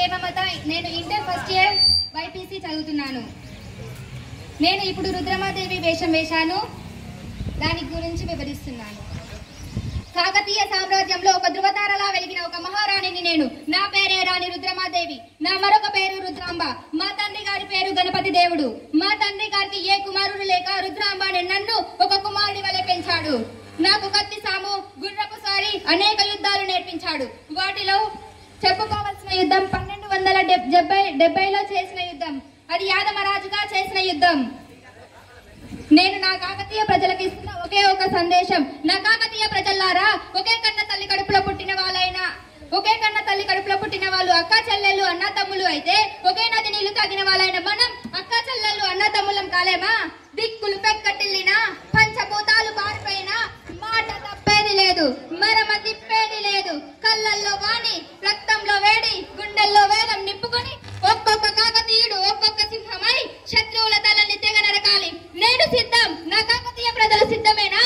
హేమమత నేను inter first year BiPC చదువుతున్నాను నేను ఇప్పుడు రుద్రమాదేవి వేషం వేశాను దాని గురించి వివరిస్తున్నాను కాకతీయ సామ్రాజ్యంలో ఒక ధృవతారలా వెలిగిన ఒక మహారాణిని నేను నా పేరే రాణి రుద్రమాదేవి నా మరొక పేరు రుద్రాంబ మా తండ్రి గారి పేరు గణపతి దేవుడు మా తండ్రి గారికి ఏ కుమారుడు లేక రుద్రాంబ అనే నన్ను ఒక కుమారుడి వలె పెంచాడు నాకు కత్తి సాము గుర్రపు సారి అనేక యుద్ధాలు నేర్పించాడు వాటిలో చెప్పుకోవాల్సిన యుద్ధం పన్నెండు వందల డెబ్బై డెబ్బైలో చేసిన యుద్ధం అది యాదమరాజుగా చేసిన యుద్ధం నేను నా కాకతీయ ప్రజలకు ఇస్తున్న ఒకే ఒక సందేశం నా కాకతీయ ప్రజల్లారా ఒకే కన్న తల్లి కడుపులో పుట్టిన వాళ్ళైనా ఒకే కన్న తల్లి కడుపులో పుట్టిన వాళ్ళు అక్క చెల్లెళ్ళు అన్న తమ్ములు అయితే ఒకే నది నీళ్లు తాగిన వాళ్ళైన మనం అక్క చెల్లెళ్ళు అన్న తమ్ములం కాలేమా దిక్కులు పెక్కటిల్లినా పంచభూతాలు పారిపోయినా మాట తప్పేది లేదు మరమ తిప్పేది లేదు కళ్ళల్లో వాణి రక్తంలో వేడి గుండెల్లో వేగం నింపుకొని ఒక్కొక్క కాకతీయుడు ఒక్కొక్క సింహమై శత్రువుల తలని తెగ నరకాలి నేను సిద్ధం నా కాకతీయ ప్రజలు సిద్ధమేనా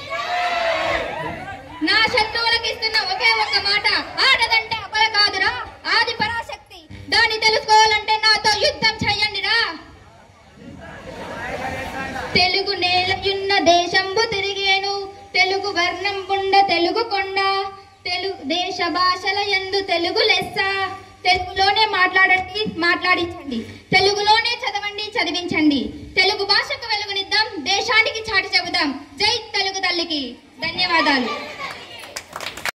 నా శత్రువులకు ఇస్తున్న ఒకే ఒక్క మాట ఆడదంటే అపల కాదురా ఆది పరాశక్తి దాన్ని తెలుసుకోవాలంటే నాతో యుద్ధం చెయ్యండిరా తెలుగు నేలయున్న దేశంబు తిరిగేను తెలుగు వర్ణం పుండ తెలుగు కొండ తెలుగు దేశ భాషల ఎందు తెలుగు లెస్స తెలుగులోనే మాట్లాడండి మాట్లాడించండి తెలుగులోనే చదవండి చదివించండి తెలుగు భాషకు వెలుగునిద్దాం దేశానికి చాటి చెబుదాం జై తెలుగు తల్లికి ధన్యవాదాలు